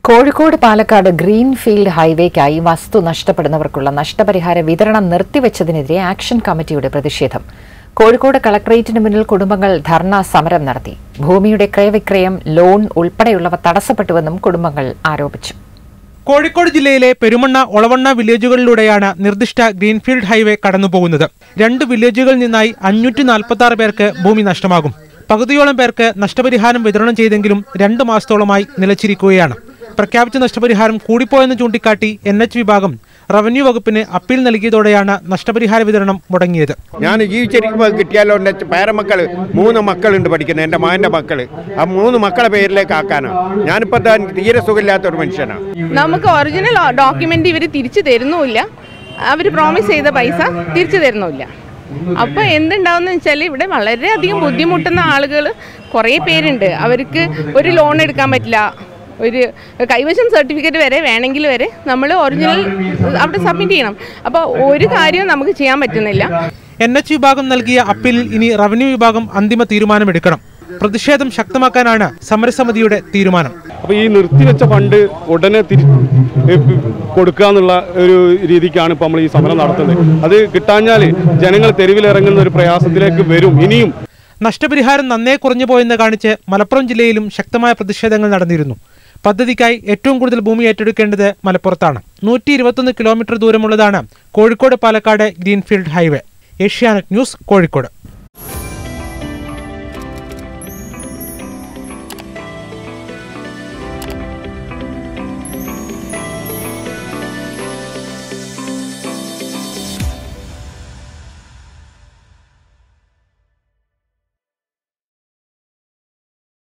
Kozhikode Palakkad greenfield ഹൈവേക്കായി വസ്തു നഷ്ടപ്പെടുന്നവർക്കുള്ള നഷ്ടപരിഹാര വിതരണം നിർത്തിവെച്ചതിനെതിരെ ആക്ഷൻ കമ്മിറ്റിയുടെ പ്രതിഷേധം കോഴിക്കോട് കളക്ടറേറ്റിന് മുന്നിൽ കുടുംബങ്ങൾ ധർണ സമരം നടത്തി ഭൂമിയുടെ ക്രയവിക്രയം ലോൺ ഉൾപ്പെടെയുള്ളവ തടസ്സപ്പെട്ടുവെന്നും കുടുംബങ്ങൾ ആരോപിച്ചു കോഴിക്കോട് ജില്ലയിലെ പെരുമണ്ണ ഒളവണ്ണ വില്ലേജുകളിലൂടെയാണ് നിർദ്ദിഷ്ട ഗ്രീൻഫീൽഡ് ഹൈവേ കടന്നുപോകുന്നത് രണ്ട് വില്ലേജുകളിൽ നിന്നായി അഞ്ഞൂറ്റി നാൽപ്പത്തി ആറ് പേർക്ക് ഭൂമി നഷ്ടമാകും പകുതിയോളം പേർക്ക് നഷ്ടപരിഹാരം വിതരണം ചെയ്തെങ്കിലും രണ്ട് മാസത്തോളമായി നിലച്ചിരിക്കുകയാണ് പ്രഖ്യാപിച്ച നഷ്ടപരിഹാരം കൂടിപ്പോയെന്ന് ചൂണ്ടിക്കാട്ടി എൻ എച്ച് വിഭാഗം റവന്യൂ വകുപ്പിന് അപ്പീൽ നൽകിയതോടെയാണ് നഷ്ടപരിഹാര വിതരണം മുടങ്ങിയത് ഞാൻ ജീവിച്ചിരിക്കുമ്പോൾ കിട്ടിയാലോ എൻ്റെ പേരമക്കൾ മൂന്ന് മക്കളുണ്ട് പഠിക്കുന്നത് എൻ്റെ മകൻ്റെ മക്കൾ ആ മൂന്ന് മക്കളെ പേരിലേക്ക് ആക്കാനാണ് ഞാനിപ്പോൾ ദാ തീരെ സുഖമില്ലാത്ത ഒരു മനുഷ്യനാണ് നമുക്ക് ഒറിജിനൽ ഡോക്യുമെന്റ് ഇവർ തിരിച്ചു തരുന്നുമില്ല അവർ പ്രോമിസ് ചെയ്ത പൈസ തിരിച്ചു തരുന്നുമില്ല അപ്പോൾ എന്തുണ്ടാവുന്ന വെച്ചാൽ ഇവിടെ വളരെയധികം ബുദ്ധിമുട്ടുന്ന ആളുകൾ കുറേ പേരുണ്ട് അവർക്ക് ഒരു ലോൺ എടുക്കാൻ പറ്റില്ല ഒരു കൈവശം സർട്ടിഫിക്കറ്റ് വരെ വേണമെങ്കിൽ വരെ നമ്മൾ ഒറിജിനൽ അവിടെ സബ്മിറ്റ് ചെയ്യണം അപ്പോൾ ഒരു കാര്യവും നമുക്ക് ചെയ്യാൻ പറ്റുന്നില്ല എൻ എച്ച് വിഭാഗം നൽകിയ അപ്പീലിൽ ഇനി റവന്യൂ വിഭാഗം അന്തിമ തീരുമാനമെടുക്കണം പ്രതിഷേധം ശക്തമാക്കാനാണ് സമരസമിതിയുടെ തീരുമാനം അപ്പോൾ ഈ നിർത്തിവെച്ച ഫണ്ട് ഉടനെ തിരി ഏ, കൊടുക്കുക എന്നുള്ള ഒരു രീതിക്കാണ് ഇപ്പോൾ നമ്മൾ ഈ സമരം നടത്തുന്നത് അത് കിട്ടാഞ്ഞാൽ ജനങ്ങൾ തെരുവിലിറങ്ങുന്ന ഒരു പ്രയാസത്തിലേക്ക് വരും ഇനിയും നഷ്ടപരിഹാരം നന്നേ കുറഞ്ഞു പോയെന്ന് കാണിച്ച് മലപ്പുറം ജില്ലയിലും ശക്തമായ പ്രതിഷേധങ്ങൾ നടന്നിരുന്നു പദ്ധതിക്കായി ഏറ്റവും കൂടുതൽ ഭൂമി ഏറ്റെടുക്കേണ്ടത് മലപ്പുറത്താണ് നൂറ്റി ഇരുപത്തൊന്ന് കിലോമീറ്റർ ദൂരമുള്ളതാണ് Kozhikode Palakkad greenfield highway Asianet news Kozhikode